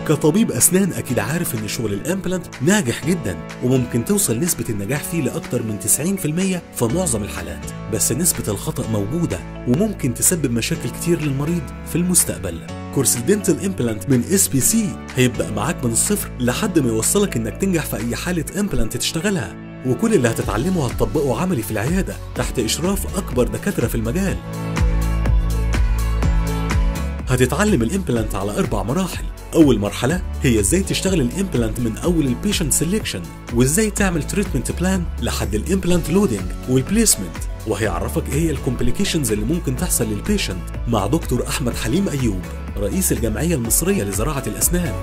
كطبيب أسنان أكيد عارف إن شغل الإمبلانت ناجح جدا وممكن توصل نسبة النجاح فيه لأكتر من 90% في معظم الحالات بس نسبة الخطأ موجودة وممكن تسبب مشاكل كتير للمريض في المستقبل كورس الدنتال امبلانت من اس بي سي هيبدأ معاك من الصفر لحد ما يوصلك إنك تنجح في أي حالة امبلانت تشتغلها وكل اللي هتتعلمه هتطبقه عملي في العيادة تحت إشراف أكبر دكاترة في المجال هتتعلم الامبلانت على أربع مراحل أول مرحلة هي إزاي تشتغل الامبلانت من أول البيشنت سيلكشن وإزاي تعمل تريتمنت بلان لحد الامبلانت لودنج والبليسمنت وهيعرفك إيه هي الكومبليكيشنز اللي ممكن تحصل للبيشنت مع دكتور أحمد حليم أيوب رئيس الجمعية المصرية لزراعة الأسنان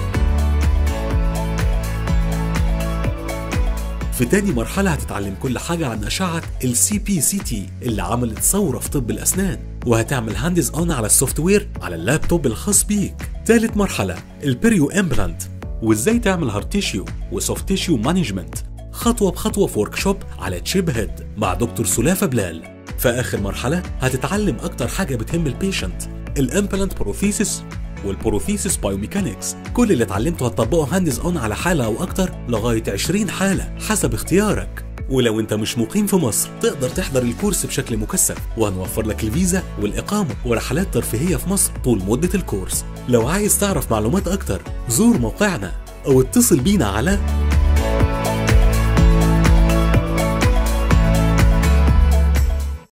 في تاني مرحلة هتتعلم كل حاجة عن أشعة ال CPCT اللي عملت ثورة في طب الأسنان وهتعمل هاندز اون على السوفت وير على اللابتوب الخاص بيك تالت مرحلة البريو امبلانت وازاي تعمل هارت تيشيو وسوفت تيشيو مانجمنت خطوة بخطوة في ورك شوب على تشيب هيد مع دكتور سلافة بلال في آخر مرحلة هتتعلم أكتر حاجة بتهم البيشنت الامبلانت بروثيسيس والبروثيسيس بايوميكانكس كل اللي اتعلمته هتطبقه هاندز اون على حالة أو أكتر لغاية 20 حالة حسب اختيارك ولو انت مش مقيم في مصر تقدر تحضر الكورس بشكل مكثف وهنوفر لك الفيزا والإقامة ورحلات ترفيهية في مصر طول مدة الكورس لو عايز تعرف معلومات أكتر زور موقعنا أو اتصل بينا على